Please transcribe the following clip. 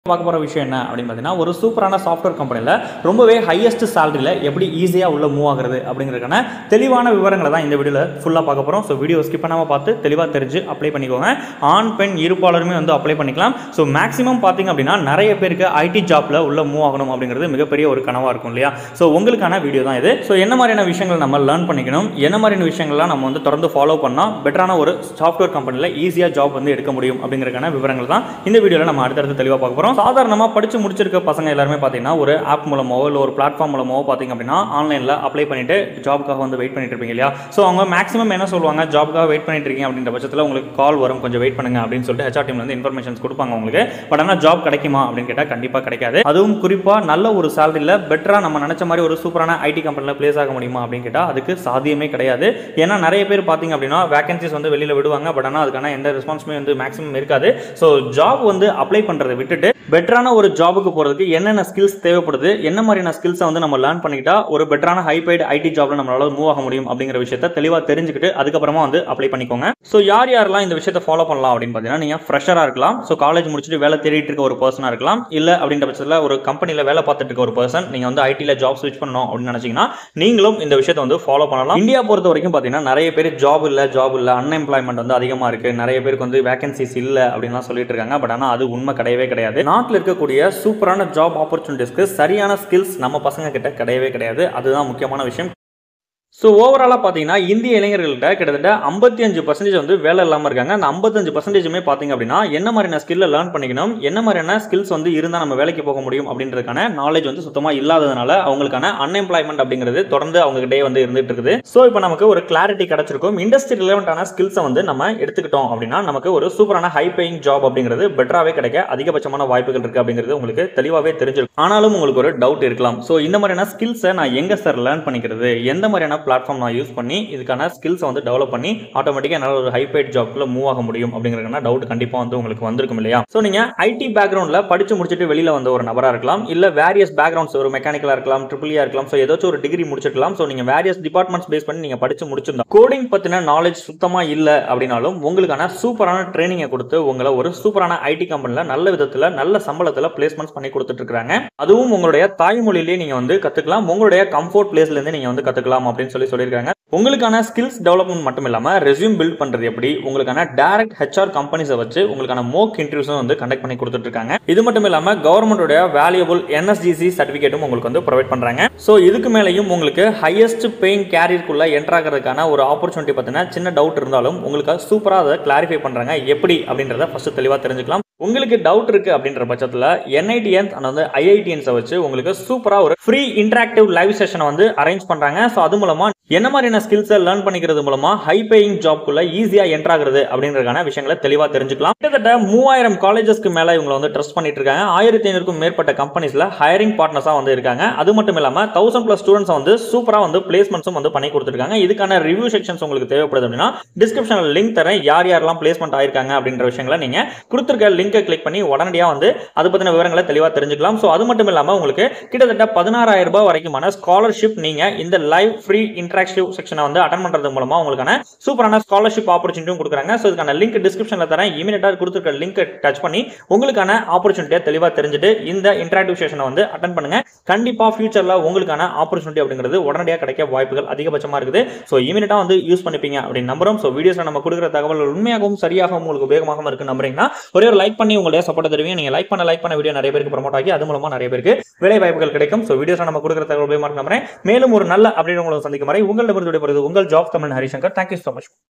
பார்க்க போகிற விஷயம் என்ன அப்படின்னு பார்த்தீங்கன்னா ஒரு சூப்பரான சாஃப்ட்வேர் கம்பெனியில் ரொம்பவே ஹையஸ்ட் சேலரியில் எப்படி ஈஸியாக உள்ள மூவ் ஆகுறது அப்படிங்கிறதுக்கான தெளிவான விவரங்களை தான் இந்த வீடியோவில் ஃபுல்லாக பார்க்க போகிறோம் ஸோ வீடியோ ஸ்கிப் பண்ணாமல் பார்த்து தெளிவாக தெரிஞ்சு அப்ளை பண்ணிக்கோங்க ஆண் பெண் இருப்பாளருமே வந்து அப்ளை பண்ணிக்கலாம் ஸோ மேக்ஸிமம் பார்த்தீங்க அப்படின்னா நிறைய பேருக்கு ஐடி ஜாப்பில் உள்ள மூவ் ஆகணும் அப்படிங்கிறது மிகப்பெரிய ஒரு கனவாக இருக்கும் இல்லையா ஸோ உங்களுக்கான வீடியோ தான் இது ஸோ என்ன மாதிரியான விஷயங்கள் நம்ம லேர்ன் பண்ணிக்கணும் என்ன மாதிரியான விஷயங்கள்லாம் நம்ம வந்து தொடர்ந்து ஃபாலோ பண்ணால் பெட்டரான ஒரு சாஃப்ட்வேர் கம்பெனியில் ஈஸியாக ஜாப் வந்து எடுக்க முடியும் அப்படிங்கிறதுக்கான விவரங்கள் தான் இந்த வீடியோவில் நம்ம அடுத்தடுத்து தெளிவாக பார்க்க போகிறோம் சாதாரணமாக படித்து முடிச்சிருக்க பசங்க எல்லாருமே பார்த்தீங்கன்னா ஒரு ஆப் மூலமாவோ இல்லை ஒரு பிளாட்ஃபார்ம் மூலமாவோ பார்த்தீங்க அப்படின்னா ஆன்லைனில் அப்ளை பண்ணிட்டு ஜாப்க்காக வந்து வெயிட் பண்ணிட்டு இருப்பீங்க இல்லையா ஸோ அவங்க மேக்ஸிமம் என்ன சொல்லுவாங்க ஜாப்க்காக வெயிட் பண்ணிட்டு இருக்கீங்க அப்படின்ற பட்சத்தில் உங்களுக்கு கால் வரும் கொஞ்சம் வெயிட் பண்ணுங்க அப்படின்னு சொல்லிட்டு ஹெச்ஆர் டீம்ல வந்து இன்ஃபர்மேஷன்ஸ் கொடுப்பாங்க உங்களுக்கு பட் ஆனால் ஜாப் கிடைக்குமா அப்படின்னு கேட்டால் கண்டிப்பாக கிடைக்காது அதுவும் குறிப்பாக நல்ல ஒரு சேலரியில் பெட்டராக நம்ம நினச்ச மாதிரி ஒரு சூப்பரான ஐடி கம்பெனியில் பிளேஸ் ஆக முடியுமா அப்படின்னு கேட்டால் அதுக்கு சாத்தியமே கிடையாது ஏன்னா நிறைய பேர் பார்த்தீங்க அப்படின்னா வேகன்சிஸ் வந்து வெளியில் விடுவாங்க பட் ஆனால் அதுக்கான எந்த ரெஸ்பான்ஸுமே வந்து மேக்ஸிமம் இருக்காது ஸோ ஜாப் வந்து அப்ளை பண்ணுறதை விட்டுட்டு பெட்டரான ஒரு ஜாபுக்கு போகிறதுக்கு என்னென்ன ஸ்கில்ஸ் தேவைப்படுது என்ன மாதிரியான ஸ்கில்ஸை வந்து நம்ம லேர்ன் பண்ணிக்கிட்டா ஒரு பெட்டரான ஹை பெய்டு ஐடி ஜாப்ல நம்மளால மூவ் ஆக முடியும் அப்படிங்கிற விஷயத்த தெளிவாக தெரிஞ்சுக்கிட்டு அதுக்கப்புறமா வந்து அப்ளை பண்ணிக்கோங்க ஸோ யார் யாரெல்லாம் இந்த விஷயத்தை ஃபாலோ பண்ணலாம் அப்படின்னு பார்த்தீங்கன்னா நீங்கள் ஃப்ரெஷராக இருக்கலாம் ஸோ காலேஜ் முடிச்சுட்டு வேலை தேடிட்டு இருக்க ஒரு பர்சனாக இருக்கலாம் இல்லை அப்படின்ற பட்சத்தில் ஒரு கம்பெனியில் வேலை பார்த்துட்டு இருக்க ஒரு பர்சன் நீங்கள் வந்து ஐடியில் ஜாப் ஸ்விட்ச் பண்ணணும் அப்படின்னு நினச்சிங்கன்னா நீங்களும் இந்த விஷயத்தை வந்து ஃபாலோ பண்ணலாம் இந்தியா பொறுத்த வரைக்கும் பார்த்தீங்கன்னா நிறைய பேர் ஜாப் இல்லை ஜாப் இல்லை அன்எம்ப்ளாய்மெண்ட் வந்து அதிகமாக இருக்குது நிறைய பேருக்கு வந்து வேகன்சிஸ் இல்லை அப்படின்லாம் சொல்லிட்டு இருக்காங்க பட் ஆனால் அது உண்மை கிடையவே கிடையாது நாட்டில் இருக்கக்கூடிய சூப்பரான ஜாப் ஆப்பர்ச்சுனிட்டிஸ்க்கு சரியான ஸ்கில்ஸ் நம்ம பசங்க கிட்ட கிடையவே கிடையாது அதுதான் முக்கியமான விஷயம் ஸோ ஓவராலாக பார்த்தீங்கன்னா இந்திய இளைஞர்கள்ட்ட கிட்டத்தட்ட ஐம்பத்தி அஞ்சு பர்சன்டேஜ் வந்து வேலை இல்லாமல் இருக்காங்க அந்த ஐம்பத்தஞ்சு பர்சன்டேஜுமே பார்த்தீங்க அப்படின்னா என்ன மாதிரியான ஸ்கில்லை லேர்ன் பண்ணிக்கணும் என்ன மாதிரியான ஸ்கில்ஸ் வந்து இருந்தால் நம்ம வேலைக்கு போக முடியும் அப்படின்றதுக்கான நாலேஜ் வந்து சுத்தமாக இல்லாததுனால அவங்களுக்கான அன்எம்ப்ளாய்மெண்ட் அப்படிங்கிறது தொடர்ந்து அவங்ககிட்டே வந்து இருந்துட்டு இருக்குது ஸோ இப்போ நமக்கு ஒரு கிளாரிட்டி கிடைச்சிருக்கும் இண்டஸ்ட்ரி ரிலவெண்ட்டான ஸ்கில்ஸை வந்து நம்ம எடுத்துக்கிட்டோம் அப்படின்னா நமக்கு ஒரு சூப்பரான ஹை பேயிங் ஜாப் அப்படிங்கிறது பெட்டராகவே கிடைக்க அதிகபட்சமான வாய்ப்புகள் இருக்குது அப்படிங்கிறது உங்களுக்கு தெளிவாகவே தெரிஞ்சிருக்கும் ஆனாலும் உங்களுக்கு ஒரு டவுட் இருக்கலாம் ஸோ இந்த மாதிரியான ஸ்கில்ஸை நான் எங்கே சார் லேர்ன் பண்ணிக்கிறது எந்த மாதிரியான பிளாட்ஃபார்ம் நான் யூஸ் பண்ணி இதுக்கான ஸ்கில்ஸை வந்து டெவலப் பண்ணி ஆட்டோமேட்டிக்காக என்னால் ஒரு ஹை பெய்ட் ஜாப்ல மூவ் ஆக முடியும் அப்படிங்கிறதுக்கான டவுட் கண்டிப்பாக வந்து உங்களுக்கு வந்திருக்கும் இல்லையா ஸோ நீங்கள் ஐடி பேக்ரவுண்டில் படிச்சு முடிச்சுட்டு வெளியில் வந்த ஒரு நபராக இருக்கலாம் இல்லை வேரியஸ் பேக்ரவுண்ட்ஸ் ஒரு மெக்கானிக்கலாக இருக்கலாம் ட்ரிபிளியாக இருக்கலாம் ஸோ ஏதாச்சும் ஒரு டிகிரி முடிச்சிருக்கலாம் ஸோ நீங்கள் வேரியஸ் டிபார்ட்மெண்ட்ஸ் பேஸ் பண்ணி நீங்கள் படிச்சு முடிச்சிருந்தோம் கோடிங் பற்றின நாலேஜ் சுத்தமாக இல்லை அப்படின்னாலும் உங்களுக்கான சூப்பரான ட்ரைனிங்கை கொடுத்து உங்களை ஒரு சூப்பரான ஐடி கம்பெனியில் நல்ல விதத்தில் நல்ல சம்பளத்தில் பிளேஸ்மெண்ட்ஸ் பண்ணி கொடுத்துட்டு இருக்காங்க அதுவும் உங்களுடைய தாய்மொழியிலேயே நீங்கள் வந்து கற்றுக்கலாம் உங்களுடைய கம்ஃபர்ட் பிளேஸ்லேருந்து நீங்கள் வந்து கற்றுக்கலாம் அப்படின்னு சொல்லி சொல்லியிருக்காங்க உங்களுக்கான ஸ்கில்ஸ் டெவலப்மெண்ட் மட்டும் இல்லாமல் ரெஸ்யூம் பில்ட் பண்ணுறது எப்படி உங்களுக்கான டேரக்ட் ஹெச்ஆர் கம்பெனிஸை வச்சு உங்களுக்கான மோக் இன்டர்வியூஸும் வந்து கண்டக்ட் பண்ணி கொடுத்துட்டு இருக்காங்க இது மட்டும் இல்லாமல் கவர்மெண்டோட வேல்யூபிள் என்எஸ்டிசி சர்டிஃபிகேட்டும் உங்களுக்கு வந்து ப்ரொவைட் பண்ணுறாங்க ஸோ இதுக்கு மேலேயும் உங்களுக்கு ஹையஸ்ட் பெயின் கேரியருக்குள்ள என்ட்ரு ஆகிறதுக்கான ஒரு ஆப்பர்ச்சுனிட்டி பார்த்தீங்கன்னா சின்ன டவுட் இருந்தாலும் உங்களுக்கு சூப்பராக அதை கிளாரிஃபை பண்ணுறாங்க எப்படி அப்படின்றத ஃபர்ஸ்ட் தெளிவாக தெரிஞ்சுக்கலாம் உங்களுக்கு டவுட் இருக்கு அப்படின்ற பட்சத்தில் என்ஐடிஎன்ஸ் அண்ட் வந்து ஐஐடிஎன்ஸை வச்சு உங்களுக்கு சூப்பராக ஒரு ஃப்ரீ இன்டராக்டிவ் லைவ் செஷனை வந்து அரேஞ்ச் பண்ணுறாங்க ஸோ அது மூலமா என்ன மாதிரியான ஸ்கில்ஸை லேர்ன் பண்ணிக்கிறது மூலமா ஹை பேயிங் ஜாப்க்குள்ள ஈஸியாக என்ட்ரு ஆகுறது அப்படின்றதுக்கான விஷயங்களை தெளிவாக தெரிஞ்சுக்கலாம் கிட்டத்தட்ட மூவாயிரம் காலேஜஸ்க்கு மேலே இவங்களை வந்து ட்ரஸ்ட் பண்ணிட்டு இருக்காங்க ஆயிரத்தி ஐநூறுக்கும் மேற்பட்ட கம்பெனிஸில் ஹையரிங் பார்ட்னர்ஸாக வந்து இருக்காங்க அது மட்டும் இல்லாமல் தௌசண்ட் ப்ளஸ் ஸ்டூடெண்ட்ஸ் வந்து சூப்பராக வந்து பிளேஸ்மெண்ட்ஸும் வந்து பண்ணி கொடுத்துருக்காங்க இதுக்கான ரிவ்யூ செக்ஷன்ஸ் உங்களுக்கு தேவைப்படுது அப்படின்னா டிஸ்கிரிப்ஷனில் லிங்க் தரேன் யார் யாரெல்லாம் பிளேஸ்மெண்ட் ஆயிருக்காங்க அப்படின்ற விஷயங்களை நீங்கள் கொடுத்துருக்க லிங்கை கிளிக் பண்ணி உடனடியாக வந்து அதை பற்றின விவரங்களை தெளிவாக தெரிஞ்சுக்கலாம் ஸோ அது மட்டும் இல்லாமல் உங்களுக்கு கிட்டத்தட்ட பதினாறாயிரம் ரூபாய் வரைக்குமான ஸ்காலர்ஷிப் நீங்கள் இந்த லைவ் ஃப்ரீ இன்ட்ராக்டிவ் செக்ஷனை வந்து அட்டன் பண்ணுறது மூலமாக உங்களுக்கான சூப்பரான ஸ்காலர்ஷிப் ஆப்பர்ச்சுனிட்டியும் கொடுக்குறாங்க ஸோ இதுக்கான லிங்க் டிஸ்கிரிப்ஷனில் தரேன் இமீடியட்டாக கொடுத்துருக்க லிங்க் டச் பண்ணி உங்களுக்கான ஆப்பர்ச்சுனிட்டியை தெளிவாக தெரிஞ்சுட்டு இந்த இன்ட்ராக்டிவ் செஷனை வந்து அட்டன் பண்ணுங்க கண்டிப்பாக ஃபியூச்சரில் உங்களுக்கான ஆப்பர்ச்சுனிட்டி அப்படிங்கிறது உடனடியாக கிடைக்க வாய்ப்புகள் அதிகபட்சமாக இருக்குது ஸோ இமீடியட்டாக வந்து யூஸ் பண்ணிப்பீங்க அப்படின்னு நம்புறோம் ஸோ வீடியோஸில் நம்ம கொடுக்குற தகவல்கள் உண்மையாகவும் சரியாகவும் உங்களுக்கு உபயோகமாகவும் இருக்கு நம்புறீங்கன்னா ஒரே ஒரு லைக் பண்ணி உங்களுடைய சப்போர்ட் தருவீங்க நீங்கள் லைக் பண்ண லைக் பண்ண வீடியோ நிறைய பேருக்கு ப்ரமோட் ஆகி அது மூலமாக நிறைய பேருக்கு வேலை வாய்ப்புகள் கிடைக்கும் ஸோ வீடியோஸில் நம்ம கொடுக்குற தகவல் உபயோகமாக நம்புறேன் மேலும் ஒரு நல்ல அப்படின்னு உங்களை சந்திக்கும் வரை உங்களிடமிருந்து விடைபெறுவது உங்கள் job Tamil Harishankar thank you so much